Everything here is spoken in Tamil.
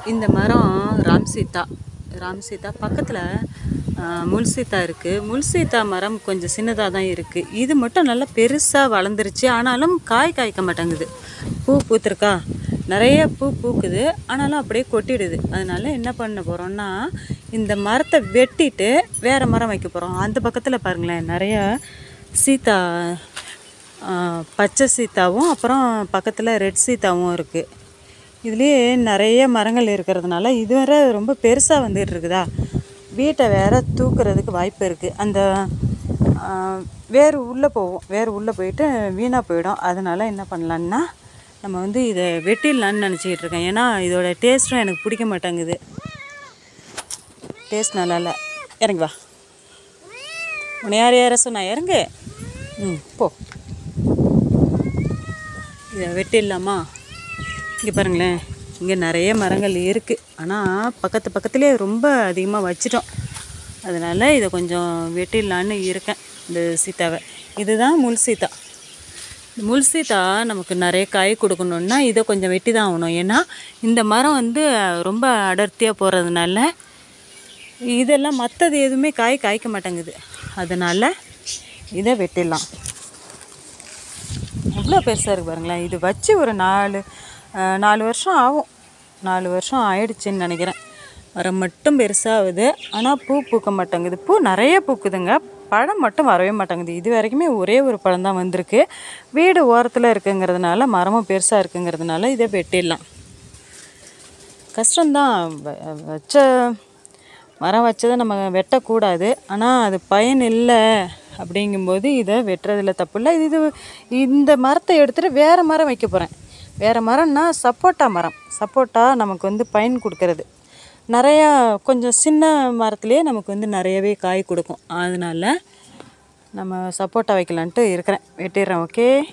இந்த மரம் ராம் சீதா ராம் சீதா பக்கத்தில் முள் சீதா இருக்குது முள் சீதா மரம் கொஞ்சம் சின்னதாக தான் இருக்குது இது மட்டும் நல்லா பெருசாக வளர்ந்துருச்சு ஆனாலும் காய் காய்க்க மாட்டேங்குது பூ பூத்துருக்கா நிறைய பூ பூக்குது ஆனாலும் அப்படியே கொட்டிடுது அதனால என்ன பண்ண போகிறோம்னா இந்த மரத்தை வெட்டிட்டு வேறு மரம் வைக்க போகிறோம் அந்த பக்கத்தில் பாருங்களேன் நிறைய சீதா ஆ, பச்சை சீத்தாவும் அப்புறம் பக்கத்தில் ரெட் சீத்தாவும் இருக்குது இதுலேயே நிறைய மரங்கள் இருக்கிறதுனால இது வேற ரொம்ப பெருசாக வந்துட்டு இருக்குதா வீட்டை வேற தூக்குறதுக்கு வாய்ப்பு இருக்குது அந்த ஆ, வேர் உள்ளே போகும் வேர் உள்ளே போயிட்டு வீணாக போயிடும் அதனால என்ன பண்ணலான்னா நம்ம வந்து இதை வெட்டிடலான்னு நினச்சிக்கிட்டு இருக்கேன் ஏன்னா இதோட டேஸ்ட்டும் எனக்கு பிடிக்க மாட்டேங்குது டேஸ்ட் நல்லா இல்லை இறங்கி வா உன்னை யார் யார சொன்னா இறங்கு ம் போ இதை வெட்டிடலாமா இங்கே பாருங்களேன் இங்கே நிறைய மரங்கள் இருக்குது ஆனால் பக்கத்து பக்கத்துலேயே ரொம்ப அதிகமாக வச்சிட்டோம் அதனால் இதை கொஞ்சம் வெட்டிடலான்னு இருக்கேன் இந்த சீத்தாவை இதுதான் முள் சீத்தா இந்த முள் சீத்தா நமக்கு நிறைய காய் கொடுக்கணுன்னா இதை கொஞ்சம் வெட்டி தான் ஆகணும் ஏன்னா இந்த மரம் வந்து ரொம்ப அடர்த்தியாக போகிறதுனால இதெல்லாம் மற்றது எதுவுமே காய் காய்க்க மாட்டேங்குது அதனால் இதை வெட்டிடலாம் எவ்வளோ பெருசாக இருக்குது பாருங்களேன் இது வச்சு ஒரு நாலு அஹ், நாலு வருஷம் ஆகும் நாலு வருஷம் ஆயிடுச்சுன்னு நினைக்கிறேன் மரம் மட்டும் பெருசாகுது ஆனால் பூ பூக்க மாட்டேங்குது பூ நிறைய பூக்குதுங்க பழம் மட்டும் வரவே மாட்டேங்குது இது வரைக்குமே ஒரே ஒரு பழம் தான் வந்திருக்கு வீடு ஓரத்தில் இருக்குங்கிறதுனால மரமும் பெருசாக இருக்குங்கிறதுனால இதை வெட்டிடலாம் கஷ்டம்தான் வ- வச்ச மரம் வச்சதை நம்ம வெட்டக்கூடாது ஆனால் அது பயன் இல்லை அப்படிங்கும்போது இதை வெட்டுறதுல தப்பு இல்லை இது இந்த மரத்தை எடுத்துகிட்டு வேறு மரம் வைக்க போகிறேன் வேறு மரம்னா சப்போட்டா மரம் சப்போட்டா நமக்கு வந்து பயன் கொடுக்கறது நிறையா கொஞ்சம் சின்ன மரத்துலேயே நமக்கு வந்து நிறையவே காய் கொடுக்கும் அதனால நம்ம சப்போட்டா வைக்கலான்ட்டு இருக்கிறேன் வெட்டிடுறேன் ஓகே